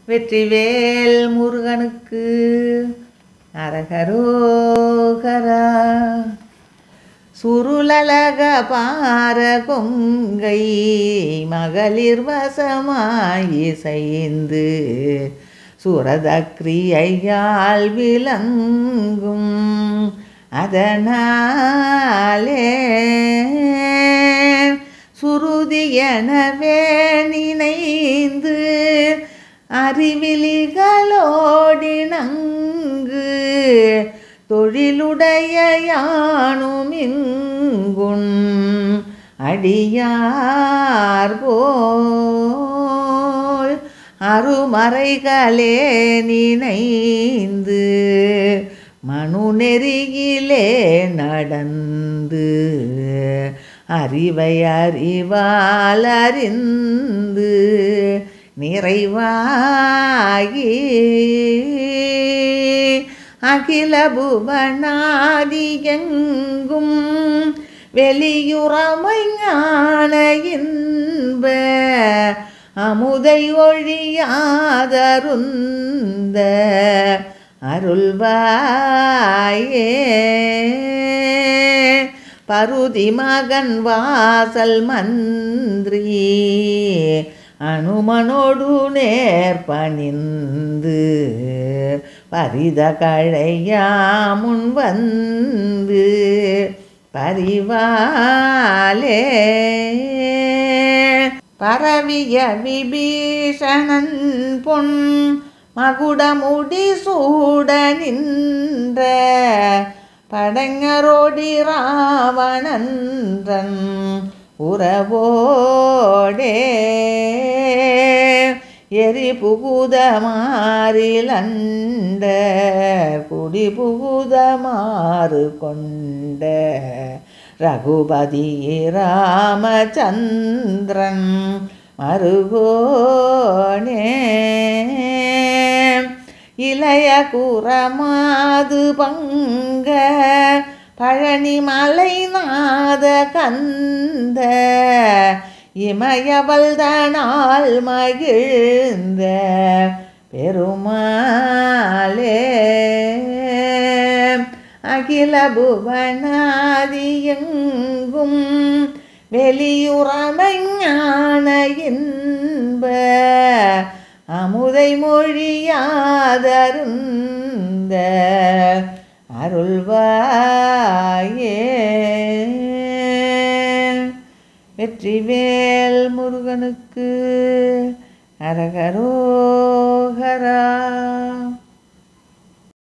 வெற்றிவேல் முருகனுக்கு அரகரோகரா சுருளலக பார கொங்கை மகளிர் வசமாயிசைந்து சுரதக்ரியையால் விளங்கும் அதனாலே சுருதியெனவே நினைந்து அறிவிலிகளோடினங்கு தொழிலுடைய யானும் இங்குன் அடியார் போல் அருமறைகளே நினைந்து மனு நெறியிலே நடந்து அறிவை அறிவால் அறிந்து நிறைவாகி அகில புவனாதியெங்கும் வெளியுறமை ஞான இன்ப அமுதை ஒழியாதருந்த அருள்வாயே பருதி மகன் வாசல் மந்திரி அனுமனோடு நேர்பணிந்து பரித கழையாமுன் வந்து பரிவாலே பரவிய விபீஷணன் பொன் மகுடமுடி சூட நின்ற படங்கரோடி ராவணன்றன் உறவோடே எரி புகுத மாறிலண்ட குடி புகுத மாறு கொண்ட ரகுபதி ராமச்சந்திரன் மருகோனே இளைய குரமாது பங்க பழனி மலை நாத கந்த இமயவல்தனால் மகிழ்ந்த பெருமாளே அகில புவனாதியெங்கும் வெளியுறமை ஞான இன்ப அமுதை மொழியாதருந்த அருள்வாயே வெற்றிவேல் முருகனுக்கு அரகரோகரா